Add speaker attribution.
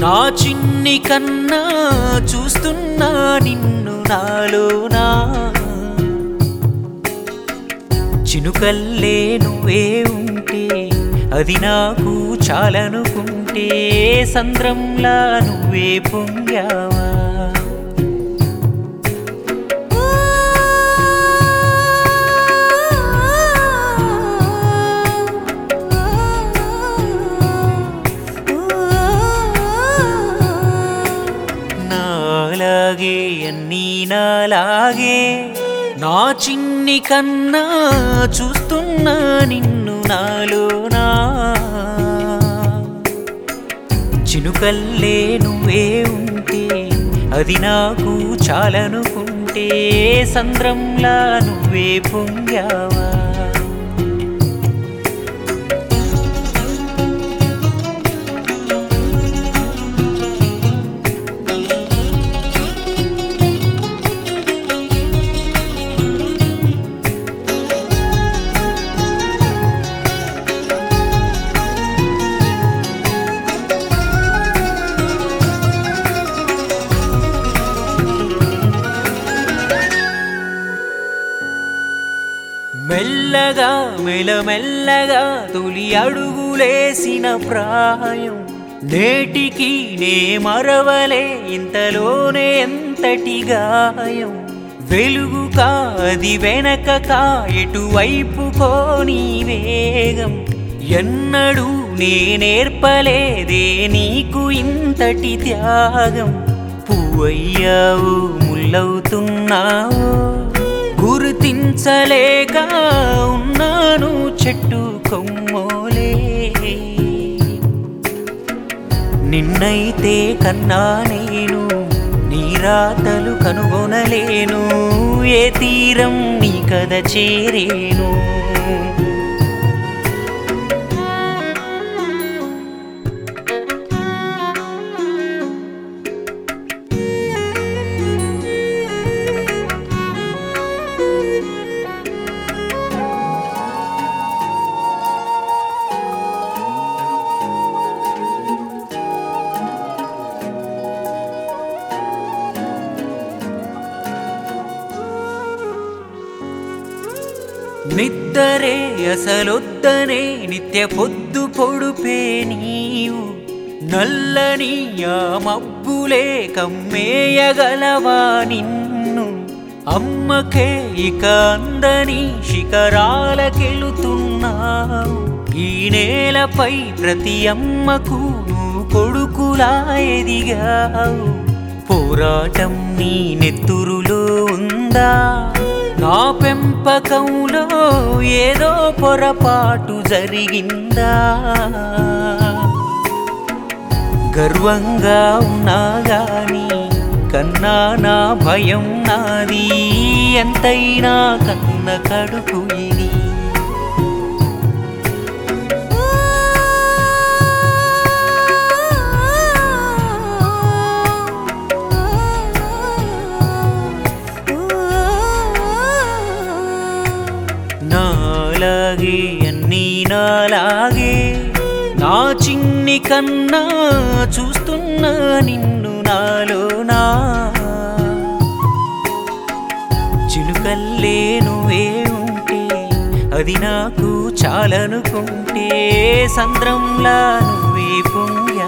Speaker 1: నా చిన్ని కన్నా చూస్తున్నా నిన్ను నాలోనా చినుకల్లే నువ్వే ఉంటే అది నాకు చాలనుకుంటే సంద్రంలా నువ్వే పొంగావా నాలాగే అన్నీ నాలాగే నా చిన్ని కన్నా చూస్తున్నా నిన్ను నాలోనా చినుకల్లే నువ్వే ఉంటే అది నాకు చాలనుకుంటే సంద్రంలా నువ్వే పొంగావా మెల్లగా మెల్లమెల్లగా తొలి అడుగులేసిన ప్రాయం నేటికి నే మరవలే ఇంతలోనే ఎంతటి గాయం వెలుగు కాది వెనక కా ఎటువైపు కోని వేగం ఎన్నడూ నే నేర్పలేదే నీకు ఇంతటి త్యాగం పువ్వయ్యావు ముల్లవుతున్నావు గుర్తించలేక ఉన్నాను చెట్టు కొమ్మోలే నిన్నైతే కన్నా నేను నీ రాతలు కనుగొనలేను ఏ తీరం నీ కథ చేరేను నిద్దరే అసలొద్దనే నిత్య పొద్దు పొడుపే నీవు నల్లని ఆ మబ్బులే కమ్మేయగలవా నిన్ను అమ్మకే ఇక అందని శిఖరాలకెళుతున్నావు ఈ నేలపై ప్రతి అమ్మకు నువ్వు కొడుకులా ఎదిగావు పోరాటం నీ నెత్తురులో ఉందా నా పెంపకంలో ఏదో పొరపాటు జరిగిందా గర్వంగా ఉన్నా గాని కన్నా నా భయం నాది ఎంతైనా కన్న కడుపు ఇది నాలాగే అన్నీ నాలాగే నా చిన్ని కన్నా చూస్తున్నా నిన్ను నాలోనా చిలుకల్లే నువ్వే ఉంటే అది నాకు చాలనుకుంటే సంద్రంలా నువ్వే పొంగా